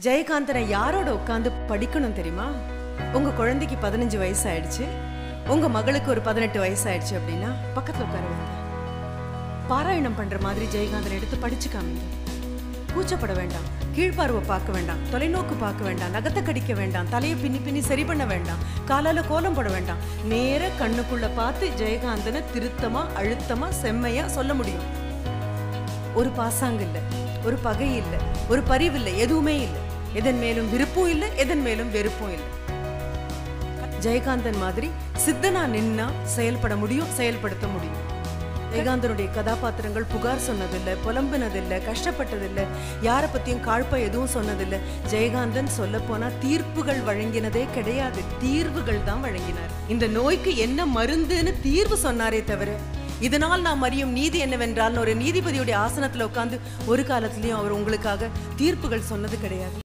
ஜெயகாந்தனை யாரோட உட்காந்து படிக்கணும் தெரியுமா உங்க குழந்தைக்கு பதினஞ்சு வயசு ஆயிடுச்சு உங்க மகளுக்கு ஒரு பதினெட்டு வயசு ஆயிடுச்சு அப்படின்னா பக்கத்துல உட்கார வைங்க பாராயணம் பண்ற மாதிரி ஜெயகாந்தனை எடுத்து படிச்சு காமிங்க கூச்சப்பட வேண்டாம் கீழ்பார்வை பார்க்க வேண்டாம் தொலைநோக்கு பார்க்க வேண்டாம் நகத்தை கடிக்க வேண்டாம் தலையை பின்னி பின்னி சரி பண்ண வேண்டாம் காலால கோலம் போட வேண்டாம் நேர கண்ணுக்குள்ள பார்த்து ஜெயகாந்தனை திருத்தமா அழுத்தமா செம்மையா சொல்ல முடியும் ஒரு பாசாங்கு இல்ல ஒரு பகை இல்ல ஒரு பரிவு இல்ல எதுவுமே இல்ல எதன் மேலும் விருப்பம் இல்ல எதன் மேலும் வெறுப்பும் இல்ல ஜெயகாந்தன் மாதிரி சித்தனா நின்னா செயல்பட முடியும் செயல்படுத்த முடியும் ஜெயகாந்தனுடைய கதாபாத்திரங்கள் புகார் சொன்னதில்லை புலம்பினதில்லை கஷ்டப்பட்டதில்லை யாரை பத்தியும் காழ்ப்பா எதுவும் சொன்னதில்லை ஜெயகாந்தன் சொல்ல போனா தீர்ப்புகள் வழங்கினதே கிடையாது தீர்வுகள் தான் வழங்கினார் இந்த நோய்க்கு என்ன மருந்துன்னு தீர்வு சொன்னாரே தவிர இதனால் நாம் அறியும் நீதி என்னவென்றால் ஒரு நீதிபதியுடைய ஆசனத்துல உட்கார்ந்து ஒரு காலத்திலயும் அவர் உங்களுக்காக தீர்ப்புகள் சொன்னது கிடையாது